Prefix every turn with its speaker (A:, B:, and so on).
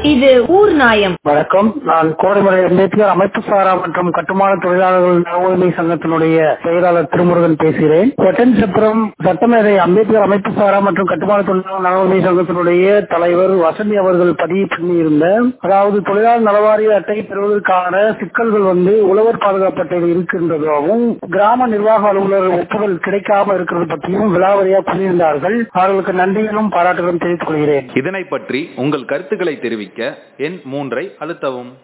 A: இது ஊர் நாயம்
B: வணக்கம் நான் கோடைமலை அம்பேத்கர் அமைப்பு சாரா மற்றும் கட்டுமான தொழிலாளர்கள் நல உரிமை சங்கத்தினுடைய செயலாளர் திருமுருகன் பேசுகிறேன் ஒட்டன்சத்திரம் சட்டமேதை அம்பேத்கர் அமைப்பு சாரா மற்றும் கட்டுமான தொழிலாளர் நல உரிமை சங்கத்தினுடைய தலைவர் வசந்தி அவர்கள் பதிவு பண்ணியிருந்த அதாவது தொழிலாளர் நலவாரிய அட்டை பெறுவதற்கான சிக்கல்கள் வந்து உழவர் பாதுகாப்பு அட்டையில் இருக்கின்றதாகவும் கிராம நிர்வாக அலுவலர் ஒப்புதல் கிடைக்காம இருக்கிறது பற்றியும் விலாவரியா கூறியிருந்தார்கள் அவர்களுக்கு நன்றிகளும் பாராட்டுகளும் தெரிவித்துக் கொள்கிறேன்
C: இதனை பற்றி உங்கள் கருத்துக்களை தெரிவிக்க எண் மூன்றை அழுத்தவும்